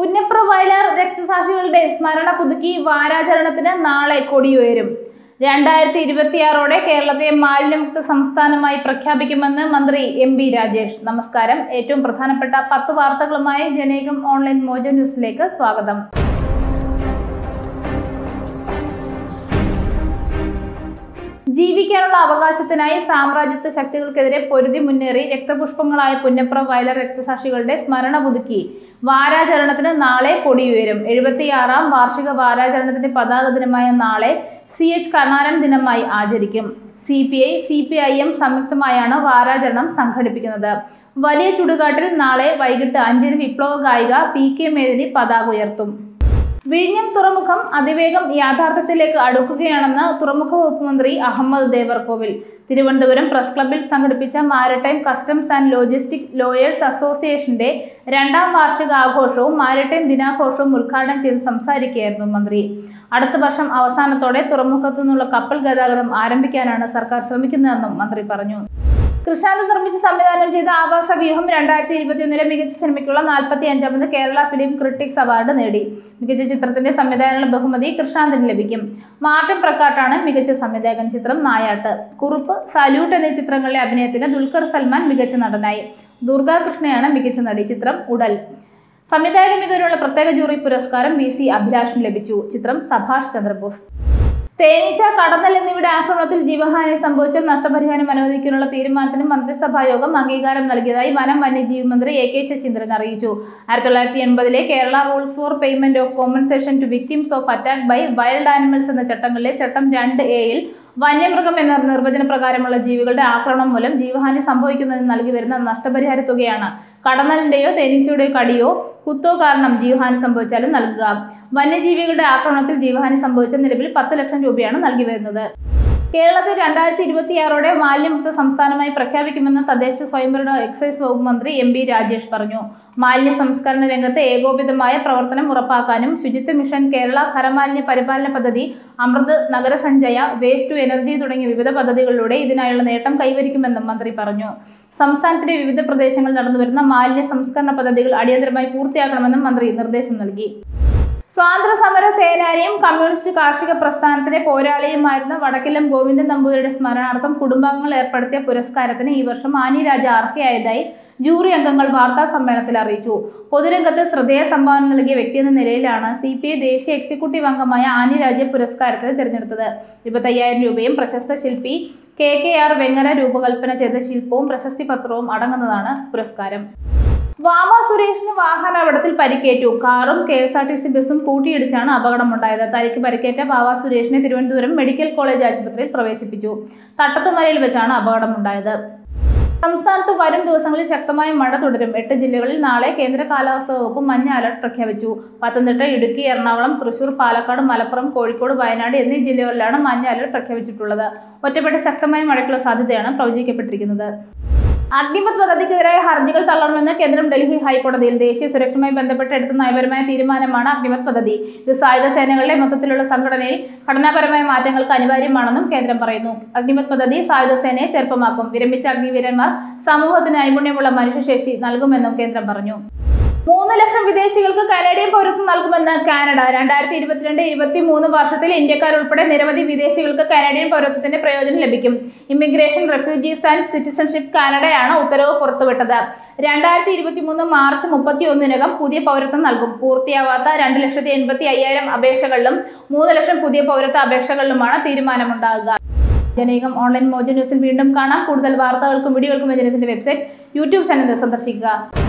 പുന്നപ്ര വയലാർ രക്തസാക്ഷികളുടെ സ്മരണ പുതുക്കി വാരാചരണത്തിന് നാളെ കൊടിയുയരും രണ്ടായിരത്തി ഇരുപത്തിയാറോടെ കേരളത്തെ മാലിന്യമുക്ത സംസ്ഥാനമായി പ്രഖ്യാപിക്കുമെന്ന് മന്ത്രി എം ബി രാജേഷ് നമസ്കാരം ഏറ്റവും പ്രധാനപ്പെട്ട പത്ത് വാർത്തകളുമായി ജനേകം ഓൺലൈൻ മോജോ ന്യൂസിലേക്ക് സ്വാഗതം ജീവിക്കാനുള്ള അവകാശത്തിനായി സാമ്രാജ്യത്വ ശക്തികൾക്കെതിരെ പൊരുതി മുന്നേറി രക്തപുഷ്പങ്ങളായ പുന്നപ്ര വയലർ രക്തസാക്ഷികളുടെ സ്മരണ പുതുക്കി വാരാചരണത്തിന് നാളെ കൊടിയുയരും എഴുപത്തിയാറാം വാർഷിക വാരാചരണത്തിന്റെ പതാക ദിനമായ നാളെ സി എച്ച് കർണാലൻ ദിനമായി ആചരിക്കും C P I C P I M സംയുക്തമായാണ് വാരാചരണം സംഘടിപ്പിക്കുന്നത് വലിയ ചുടുകാട്ടിൽ നാളെ വൈകിട്ട് അഞ്ചിന് വിപ്ലവ ഗായിക പി കെ മേദിനി പതാക ഉയർത്തും വിഴിഞ്ഞം തുറമുഖം അതിവേഗം യാഥാർത്ഥ്യത്തിലേക്ക് അടുക്കുകയാണെന്ന് തുറമുഖ വകുപ്പ് മന്ത്രി അഹമ്മദ് ദേവർകോവിൽ തിരുവനന്തപുരം പ്രസ് ക്ലബ്ബിൽ സംഘടിപ്പിച്ച maritime customs and logistic lawyers അസോസിയേഷന്റെ രണ്ടാം വാർഷിക ആഘോഷവും മാരിടൈം ദിനാഘോഷവും ഉദ്ഘാടനം ചെയ്ത് സംസാരിക്കുകയായിരുന്നു മന്ത്രി അടുത്ത വർഷം അവസാനത്തോടെ തുറമുഖത്തു നിന്നുള്ള കപ്പൽ ഗതാഗതം ആരംഭിക്കാനാണ് സർക്കാർ ശ്രമിക്കുന്നതെന്നും മന്ത്രി പറഞ്ഞു കൃഷാന്ത് നിർമ്മിച്ച് സംവിധാനം ചെയ്ത ആവാസ വ്യൂഹം രണ്ടായിരത്തി ഇരുപത്തിയൊന്നിലെ മികച്ച സിനിമയ്ക്കുള്ള നാൽപ്പത്തി അഞ്ചാമത് കേരള ഫിലിം ക്രിട്ടിക്സ് അവാർഡ് നേടി മികച്ച ചിത്രത്തിന്റെ സംവിധാന ബഹുമതി കൃഷാന്തിന് ലഭിക്കും മാർട്ടിൻ പ്രക്കാട്ടാണ് മികച്ച സംവിധായകൻ ചിത്രം നായാട്ട് കുറുപ്പ് സല്യൂട്ട് എന്നീ ചിത്രങ്ങളിലെ അഭിനയത്തിന് ദുൽഖർ സൽമാൻ മികച്ച നടനായി ദുർഗാ കൃഷ്ണയാണ് മികച്ച നടി ചിത്രം ഉടൽ സംവിധായക മികവിനുള്ള പ്രത്യേക ജൂറി പുരസ്കാരം വി സി അഭിലാഷിന് ലഭിച്ചു ചിത്രം സഭാഷ് ചന്ദ്രബോസ് തേനീച്ച കടന്നൽ എന്നിവയുടെ ആക്രമണത്തിൽ ജീവഹാനി സംഭവിച്ച നഷ്ടപരിഹാരം അനുവദിക്കാനുള്ള തീരുമാനത്തിന് മന്ത്രിസഭാ യോഗം അംഗീകാരം നൽകിയതായി വനം വന്യജീവി മന്ത്രി എ കെ ശശീന്ദ്രൻ അറിയിച്ചു ആയിരത്തി തൊള്ളായിരത്തി എൺപതിലെ Kerala rules for payment of compensation to victims of attack by wild animals എന്ന ചട്ടങ്ങളിലെ ചട്ടം രണ്ട് എയിൽ വന്യമൃഗം എന്ന നിർവചന പ്രകാരമുള്ള ജീവികളുടെ ആക്രമണം മൂലം ജീവഹാനി സംഭവിക്കുന്നതിന് നൽകി വരുന്ന നഷ്ടപരിഹാര തുകയാണ് കടന്നലിന്റെയോ തേനീച്ചയുടെയോ കടിയോ കുത്തോ കാരണം ജീവഹാനി സംഭവിച്ചാലും നൽകുക വന്യജീവികളുടെ ആക്രമണത്തിൽ ജീവഹാനി സംഭവിച്ച നിലവിൽ പത്ത് ലക്ഷം രൂപയാണ് നൽകി വരുന്നത് കേരളത്തെ രണ്ടായിരത്തി ഇരുപത്തിയാറോടെ മാലിന്യമുക്ത സംസ്ഥാനമായി പ്രഖ്യാപിക്കുമെന്ന് തദ്ദേശ സ്വയംഭരണ എക്സൈസ് വകുപ്പ് മന്ത്രി എം ബി രാജേഷ് പറഞ്ഞു മാലിന്യ സംസ്കരണ രംഗത്ത് ഏകോപിതമായ പ്രവർത്തനം ഉറപ്പാക്കാനും ശുചിത്വ മിഷൻ കേരള ഖരമാലിന്യ പരിപാലന പദ്ധതി അമൃത് നഗരസഞ്ചയ വേസ്റ്റ് ടു എനർജി തുടങ്ങിയ വിവിധ പദ്ധതികളിലൂടെ ഇതിനായുള്ള നേട്ടം കൈവരിക്കുമെന്നും മന്ത്രി പറഞ്ഞു സംസ്ഥാനത്തിന്റെ വിവിധ പ്രദേശങ്ങളിൽ നടന്നുവരുന്ന മാലിന്യ സംസ്കരണ പദ്ധതികൾ അടിയന്തരമായി പൂർത്തിയാക്കണമെന്നും മന്ത്രി നിർദ്ദേശം നൽകി സ്വാതന്ത്ര്യ സമര സേനാനിയും കമ്മ്യൂണിസ്റ്റ് കാർഷിക പ്രസ്ഥാനത്തിന്റെ പോരാളിയുമായിരുന്ന വടക്കിലം ഗോവിന്ദൻ നമ്പൂതിരിയുടെ സ്മരണാർത്ഥം കുടുംബാംഗങ്ങൾ ഏർപ്പെടുത്തിയ പുരസ്കാരത്തിന് ഈ വർഷം ആനി രാജ അർഹയായതായി ജൂറി അംഗങ്ങൾ വാർത്താ സമ്മേളനത്തിൽ അറിയിച്ചു പൊതുരംഗത്ത് ശ്രദ്ധേയ സംഭാവന നൽകിയ വ്യക്തി എന്ന നിലയിലാണ് സി പി ഐ ദേശീയ എക്സിക്യൂട്ടീവ് അംഗമായ ആനി രാജയെ പുരസ്കാരത്തിന് തിരഞ്ഞെടുത്തത് ഇരുപത്തയ്യായിരം രൂപയും പ്രശസ്ത ശില്പി കെ കെ ആർ വെങ്ങര രൂപകൽപ്പന ചെയ്ത ശില്പവും പ്രശസ്തി പത്രവും അടങ്ങുന്നതാണ് പുരസ്കാരം വാമ സുരേഷിന് വാഹനാപകടത്തിൽ പരിക്കേറ്റു കാറും K S R T C ബസ്സും കൂട്ടിയിടിച്ചാണ് അപകടമുണ്ടായത് തലയ്ക്ക് പരിക്കേറ്റ വാവ സുരേഷിനെ തിരുവനന്തപുരം മെഡിക്കൽ കോളേജ് ആശുപത്രിയിൽ പ്രവേശിപ്പിച്ചു തട്ടത്തുമലയിൽ വെച്ചാണ് അപകടമുണ്ടായത് സംസ്ഥാനത്ത് വരും ദിവസങ്ങളിൽ ശക്തമായ മഴ തുടരും എട്ട് ജില്ലകളിൽ നാളെ കേന്ദ്ര കാലാവസ്ഥാ വകുപ്പ് മഞ്ഞ അലർട്ട് പ്രഖ്യാപിച്ചു പത്തനംതിട്ട ഇടുക്കി എറണാകുളം തൃശൂർ പാലക്കാട് മലപ്പുറം കോഴിക്കോട് വയനാട് എന്നീ ജില്ലകളിലാണ് മഞ്ഞ അലർട്ട് പ്രഖ്യാപിച്ചിട്ടുള്ളത് ഒറ്റപ്പെട്ട ശക്തമായ മഴയ്ക്കുള്ള സാധ്യതയാണ് പ്രവചിക്കപ്പെട്ടിരിക്കുന്നത് അഗ്നിപത് പദ്ധതിക്കെതിരായ ഹർജികൾ തള്ളണമെന്ന് കേന്ദ്രം ഡൽഹി ഹൈക്കോടതിയിൽ ദേശീയ സുരക്ഷയുമായി ബന്ധപ്പെട്ട് എടുത്ത നയപരമായ തീരുമാനമാണ് അഗ്നിപത് പദ്ധതി ഇത് സായുധ സേനകളുടെ മൊത്തത്തിലുള്ള സംഘടനയിൽ ഘടനാപരമായ മാറ്റങ്ങൾക്ക് അനിവാര്യമാണെന്നും കേന്ദ്രം പറയുന്നു അഗ്നിപത് പദ്ധതി സായുധ സേനയെ ചെറുപ്പമാക്കും വിരമിച്ച അഗ്നിവീരന്മാർ സമൂഹത്തിന് നൈപുണ്യമുള്ള മനുഷ്യശേഷി നൽകുമെന്നും കേന്ദ്രം പറഞ്ഞു മൂന്ന് ലക്ഷം വിദേശികൾക്ക് കനേഡിയൻ പൗരത്വം നൽകുമെന്ന് കാനഡ രണ്ടായിരത്തി ഇരുപത്തിരണ്ട് ഇരുപത്തി മൂന്ന് വർഷത്തിൽ ഇന്ത്യക്കാരുൾപ്പെടെ നിരവധി വിദേശികൾക്ക് കനേഡിയൻ പൗരത്വത്തിന്റെ പ്രയോജനം ലഭിക്കും ഇമിഗ്രേഷൻ റെഫ്യൂജീസ് ആൻഡ് സിറ്റിസൺഷിപ്പ് കാനഡയാണ് ഉത്തരവ് പുറത്തുവിട്ടത് രണ്ടായിരത്തി ഇരുപത്തി മൂന്ന് മാർച്ച് മുപ്പത്തി ഒന്നിനകം പുതിയ പൗരത്വം നൽകും പൂർത്തിയാവാത്ത രണ്ട് ലക്ഷത്തി എൺപത്തി അയ്യായിരം അപേക്ഷകളിലും മൂന്ന് ലക്ഷം പുതിയ പൗരത്വ അപേക്ഷകളിലുമാണ് തീരുമാനമുണ്ടാകുക ജനീകം ഓൺലൈൻ മോജോ ന്യൂസിൽ വീണ്ടും കാണാം കൂടുതൽ വാർത്തകൾക്കും വീഡിയോകൾക്കും ജനത്തിന്റെ വെബ്സൈറ്റ് യൂട്യൂബ് ചാനൽ സന്ദർശിക്കുക